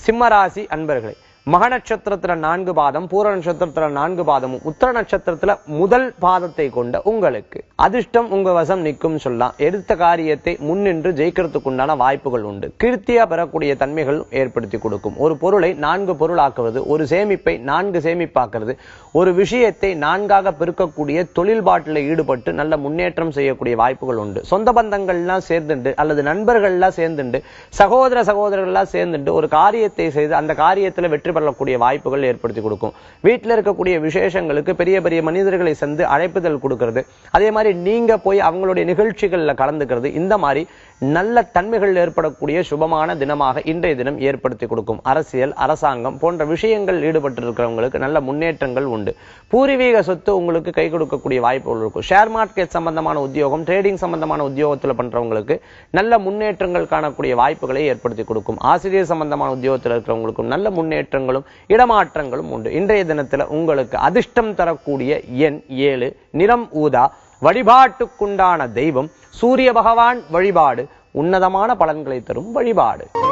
சிம்மராசி அன்பர்களே மக நட்சத்திரத்துல நான்கு பாதம் பூர நட்சத்திரத்துல நான்கு பாதமும் உத்தர நட்சத்திரத்துல முதல் பாதத்தை கொண்ட உங்களுக்கு அதிர்ஷ்டம் உங்க வசம் நிற்கும் சொல்லலாம் எடுத்த காரியத்தை முன்னின்று ஜெயிக்கிறதுக்கு உண்டான வாய்ப்புகள் உண்டு கீர்த்தியா பெறக்கூடிய தன்மைகள் ஏற்படுத்தி கொடுக்கும் ஒரு பொருளை நான்கு பொருளாக்குவது ஒரு சேமிப்பை நான்கு சேமிப்பாக்குறது ஒரு விஷயத்தை நான்காக பெருக்கக்கூடிய தொழில்பாட்டில் ஈடுபட்டு நல்ல முன்னேற்றம் செய்யக்கூடிய வாய்ப்புகள் உண்டு சொந்த பந்தங்கள்லாம் சேர்ந்துண்டு அல்லது நண்பர்கள்லாம் சேர்ந்துண்டு சகோதர சகோதரர்கள்லாம் சேர்ந்துட்டு ஒரு காரியத்தை செய்து அந்த காரியத்துல வெற்றி பெறக்கூடிய வாய்ப்புகள் ஏற்படுத்தி கொடுக்கும் வீட்டில் இருக்கக்கூடிய விசேஷங்களுக்கு பெரிய பெரிய மனிதர்களை சென்று அழைப்புதல் கொடுக்கிறது அதே மாதிரி நீங்க போய் அவங்களுடைய நிகழ்ச்சிகள்ல கலந்துக்கிறது இந்த மாதிரி நல்ல தன்மைகள் ஏற்படக்கூடிய சுபமான தினமாக இன்றைய தினம் ஏற்படுத்தி கொடுக்கும் அரசியல் அரசாங்கம் போன்ற விஷயங்கள் ஈடுபட்டு இருக்கிறவங்களுக்கு நல்ல முன்னேற்றங்கள் உண்டு பூர்வீக சொத்து உங்களுக்கு கை கொடுக்கக்கூடிய வாய்ப்புகள் இருக்கும் ஷேர் மார்க்கெட் சம்பந்தமான உத்தியோகம் ட்ரேடிங் சம்பந்தமான உத்தியோகத்துல பண்றவங்களுக்கு நல்ல முன்னேற்றங்கள் காணக்கூடிய வாய்ப்புகளை ஏற்படுத்தி கொடுக்கும் ஆசிரியர் சம்பந்தமான உத்தியோகத்தில் இருக்கிறவங்களுக்கும் நல்ல முன்னேற்றங்களும் இடமாற்றங்களும் உண்டு இன்றைய தினத்துல உங்களுக்கு அதிர்ஷ்டம் தரக்கூடிய எண் ஏழு நிறம் ஊதா வழிபாட்டுக்குண்டான தெய்வம் சூரிய பகவான் வழிபாடு உன்னதமான பலன்களை தரும் வழிபாடு